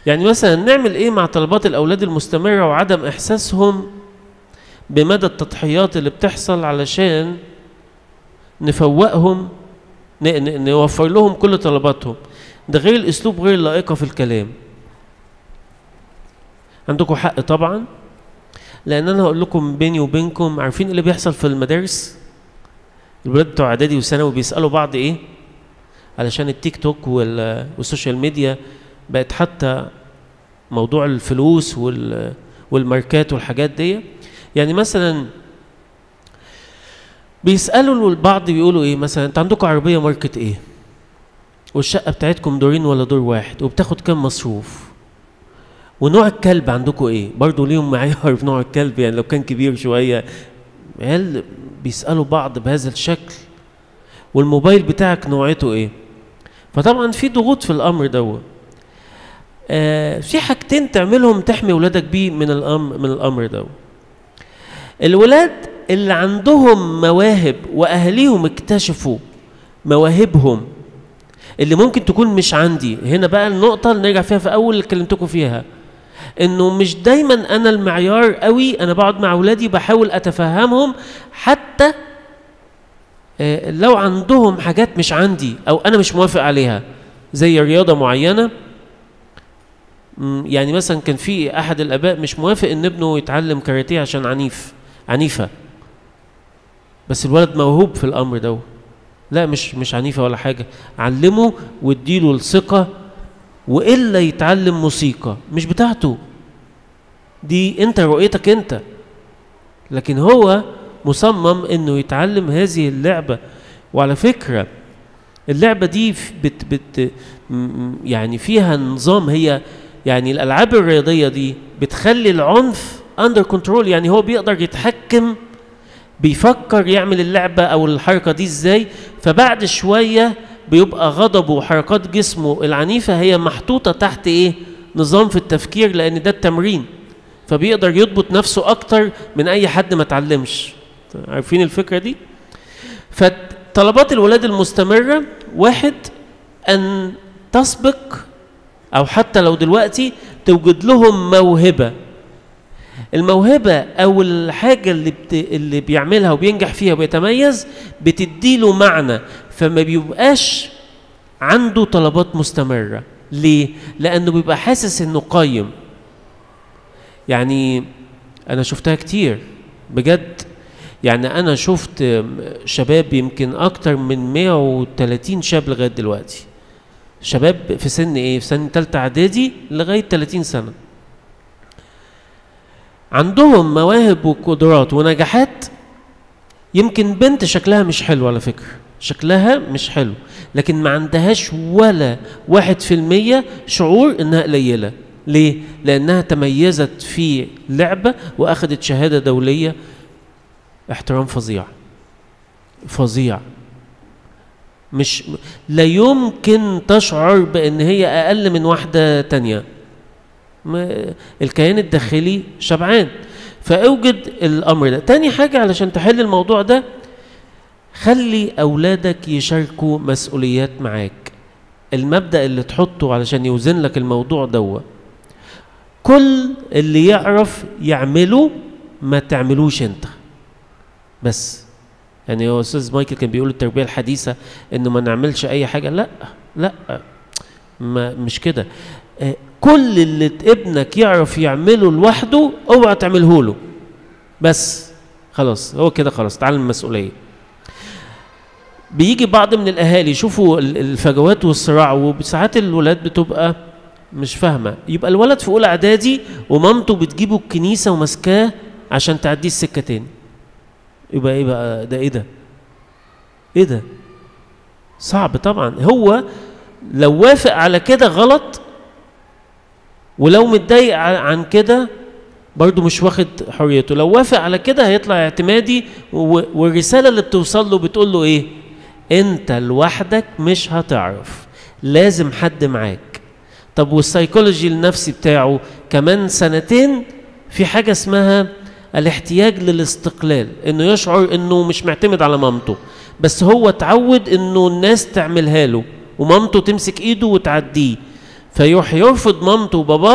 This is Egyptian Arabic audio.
يعني مثلا نعمل ايه مع طلبات الاولاد المستمره وعدم احساسهم بمدى التضحيات اللي بتحصل علشان نفوقهم ن- ن- نوفر لهم كل طلباتهم ده غير الاسلوب غير اللائقه في الكلام عندكم حق طبعا لان انا هقول لكم بيني وبينكم عارفين إيه اللي بيحصل في المدارس الولاد بتوع اعدادي وثانوي بيسالوا بعض ايه علشان التيك توك وال- والسوشيال ميديا بقت حتى موضوع الفلوس وال والماركات والحاجات دي يعني مثلا بيسالوا البعض بيقولوا ايه مثلا انت عندكم عربيه ماركه ايه والشقه بتاعتكم دورين ولا دور واحد وبتاخد كام مصروف ونوع الكلب عندكم ايه برضه ليهم معيار في نوع الكلب يعني لو كان كبير شويه عيال بيسالوا بعض بهذا الشكل والموبايل بتاعك نوعيته ايه فطبعا في ضغوط في الامر دوت آه في حاجتين تعملهم تحمي ولادك بيه من الامر من الامر دوت الولاد اللي عندهم مواهب واهاليهم اكتشفوا مواهبهم اللي ممكن تكون مش عندي هنا بقى النقطة اللي نرجع فيها في أول اللي كلمتكم فيها إنه مش دايما أنا المعيار قوي أنا بقعد مع أولادي بحاول أتفهمهم حتى آه، لو عندهم حاجات مش عندي أو أنا مش موافق عليها زي رياضة معينة مم، يعني مثلا كان في أحد الآباء مش موافق إن ابنه يتعلم كاراتيه عشان عنيف عنيفة بس الولد موهوب في الأمر ده لا مش مش عنيفة ولا حاجة علمه واديله الثقة وإلا يتعلم موسيقى مش بتاعته دي انت رؤيتك انت لكن هو مصمم انه يتعلم هذه اللعبة وعلى فكرة اللعبة دي ف- بت بت م- م- يعني فيها نظام هي يعني الألعاب الرياضية دي بتخلي العنف اندر كنترول يعني هو بيقدر يتحكم بيفكر يعمل اللعبة أو الحركة دي إزاي فبعد شوية بيبقى غضبه وحركات جسمه العنيفة هي محطوطة تحت إيه؟ نظام في التفكير لأن ده التمرين فبيقدر يضبط نفسه أكتر من أي حد ما اتعلمش عارفين الفكرة دي؟ فطلبات الولاد المستمرة واحد أن تسبق أو حتى لو دلوقتي توجد لهم موهبة الموهبة أو الحاجة اللي بت... اللي بيعملها وبينجح فيها وبيتميز بتديله معنى فما بيبقاش عنده طلبات مستمرة ليه؟ لأنه بيبقى حاسس إنه قايم يعني أنا شفتها كتير بجد يعني أنا شفت شباب يمكن أكتر من 130 شاب لغاية دلوقتي شباب في سن إيه؟ في سن تالتة إعدادي لغاية 30 سنة عندهم مواهب وقدرات ونجاحات يمكن بنت شكلها مش حلو على فكرة شكلها مش حلو لكن ما عندهاش ولا واحد في المية شعور انها قليلة ليه؟ لانها تميزت في لعبة واخدت شهادة دولية احترام فظيع فظيع مش لا يمكن تشعر بان هي اقل من واحدة تانية ما الكيان الداخلي شبعان فاوجد الامر ده تاني حاجه علشان تحل الموضوع ده خلي اولادك يشاركوا مسؤوليات معاك المبدا اللي تحطه علشان يوزن لك الموضوع دوا كل اللي يعرف يعمله ما تعملوش انت بس يعني هو استاذ مايكل كان بيقول التربيه الحديثه انه ما نعملش اي حاجه لا لا ما مش كده آه، كل اللي ابنك يعرف يعمله لوحده اوعى تعمله له بس خلاص هو كده خلاص تعلم المسؤوليه بيجي بعض من الاهالي يشوفوا ال- الفجوات والصراع وساعات الولاد بتبقى مش فاهمه يبقى الولد في اولى اعدادي ومامته بتجيبه الكنيسه وماسكاه عشان تعديه السكه تاني يبقى ايه بقى ده ايه ده ايه ده صعب طبعا هو لو وافق على كده غلط ولو متضايق ع- عن كده برضه مش واخد حريته لو وافق على كده هيطلع اعتمادي و- والرساله اللي بتوصل له بتقول له ايه انت لوحدك مش هتعرف لازم حد معاك طب والسيكولوجي النفسي بتاعه كمان سنتين في حاجه اسمها الاحتياج للاستقلال انه يشعر انه مش معتمد على مامته بس هو اتعود انه الناس تعملها له ومامته تمسك ايده وتعديه فيروح يرفض مامته وباباه